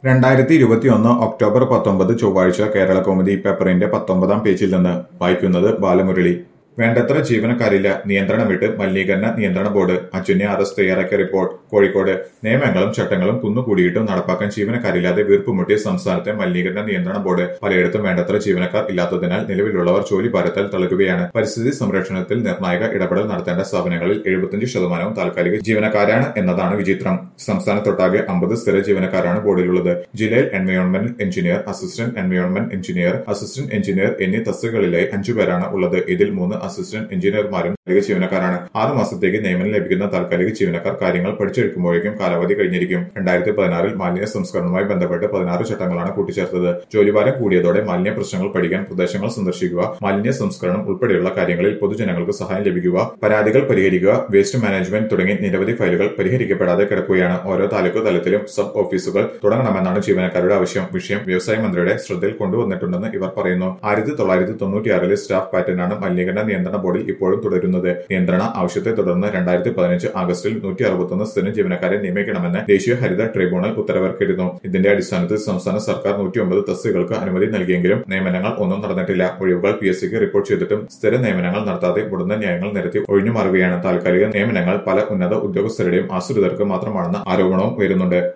രണ്ടായിരത്തി ഇരുപത്തിയൊന്ന് ഒക്ടോബർ പത്തൊമ്പത് ചൊവ്വാഴ്ച കേരള കൗമുദി പേപ്പറിന്റെ പത്തൊമ്പതാം പേജിൽ നിന്ന് വായിക്കുന്നത് ബാലമുരളി വേണ്ടത്ര ജീവനക്കാരില്ല നിയന്ത്രണം വിട്ട് മലിനീകരണ നിയന്ത്രണ ബോർഡ് അച്യുന്യ അറസ് തയ്യാറാക്കിയ റിപ്പോർട്ട് കോഴിക്കോട് നിയമങ്ങളും ചട്ടങ്ങളും കുന്നുകൂടിയിട്ടും നടപ്പാക്കാൻ ജീവനക്കാരില്ലാതെ വീർപ്പുമുട്ടിയ സംസ്ഥാനത്തെ മലിനീകരണ നിയന്ത്രണ ബോർഡ് പലയിടത്തും വേണ്ടത്ര ജീവനക്കാർ ഇല്ലാത്തതിനാൽ നിലവിലുള്ളവർ ജോലി ഭാരത്താൽ തളരുകയാണ് പരിസ്ഥിതി സംരക്ഷണത്തിൽ നിർണായക ഇടപെടൽ നടത്തേണ്ട സ്ഥാപനങ്ങളിൽ എഴുപത്തിയഞ്ച് ശതമാനവും താൽക്കാലിക ജീവനക്കാരാണ് എന്നതാണ് വിചിത്രം സംസ്ഥാനത്തൊട്ടാകെ അമ്പത് സ്ഥിര ജീവനക്കാരാണ് ബോർഡിലുള്ളത് ജില്ലയിൽ environment engineer assistant environment engineer assistant engineer എന്നീ തസ്തികകളിലായി അഞ്ചുപേരാണ് ഉള്ളത് ഇതിൽ മൂന്ന് അസിസ്റ്റന്റ് എഞ്ചിനീയർമാരും താൽക്കാലിക ജീവനക്കാരാണ് ആറ് മാസത്തേക്ക് നിയമനം ലഭിക്കുന്ന താൽക്കാലിക ജീവനക്കാർ കാര്യങ്ങൾ പഠിച്ചെടുക്കുമ്പോഴേക്കും കാലാവധി കഴിഞ്ഞിരിക്കും രണ്ടായിരത്തി പതിനാറിൽ മാലിന്യ സംസ്കരണവുമായി ബന്ധപ്പെട്ട് പതിനാറ് ചട്ടങ്ങളാണ് കൂട്ടിച്ചേർത്തത് ജോലിഭാരം കൂടിയതോടെ മാലിന്യ പ്രശ്നങ്ങൾ പഠിക്കാൻ പ്രദേശങ്ങൾ സന്ദർശിക്കുക മാലിന്യ സംസ്കരണം ഉൾപ്പെടെയുള്ള കാര്യങ്ങളിൽ പൊതുജനങ്ങൾക്ക് സഹായം ലഭിക്കുക പരാതികൾ പരിഹരിക്കുക വേസ്റ്റ് മാനേജ്മെന്റ് തുടങ്ങി നിരവധി ഫയലുകൾ പരിഹരിക്കപ്പെടാതെ കിടക്കുകയാണ് ഓരോ താലൂക്ക് തലത്തിലും സബ് ഓഫീസുകൾ തുടങ്ങണമെന്നാണ് ജീവനക്കാരുടെ ആവശ്യം വിഷയം വ്യവസായ മന്ത്രിയുടെ ശ്രദ്ധയിൽ കൊണ്ടുവന്നിട്ടുണ്ടെന്ന് ഇവർ പറയുന്നു ആയിരത്തി തൊള്ളായിരത്തി തൊണ്ണൂറ്റിയാറിലെ സ്റ്റാഫ് പാറ്റേണാണ് മലിനീകരണ നിയന്ത്രണ ബോർഡിൽ ഇപ്പോഴും തുടരുന്നത് നിയന്ത്രണ ആവശ്യത്തെ തുടർന്ന് രണ്ടായിരത്തി പതിനഞ്ച് ആഗസ്റ്റിൽ നൂറ്റി അറുപത്തൊന്ന് സ്ഥിരം ജീവനക്കാരെ നിയമിക്കണമെന്ന് ദേശീയ ഹരിത ട്രിബ്യൂണൽ ഉത്തരവിറക്കിയിരുന്നു ഇതിന്റെ അടിസ്ഥാനത്തിൽ സംസ്ഥാന സർക്കാർ നൂറ്റിയൊമ്പത് തസ്തികൾക്ക് അനുമതി നൽകിയെങ്കിലും നിയമനങ്ങൾ ഒന്നും നടന്നിട്ടില്ല ഒഴിവുകൾ പി എസ് സിക്ക് റിപ്പോർട്ട് ചെയ്തിട്ടും സ്ഥിര നിയമനങ്ങൾ നടത്താതെ മുടന്ന ന്യായങ്ങൾ നിരത്തി ഒഴിഞ്ഞു മാറുകയാണ് താൽക്കാലിക നിയമനങ്ങൾ പല ഉന്നത ഉദ്യോഗസ്ഥരുടെയും ആശ്രിതർക്ക് മാത്രമാണെന്ന ആരോപണവും ഉയരുന്നുണ്ട്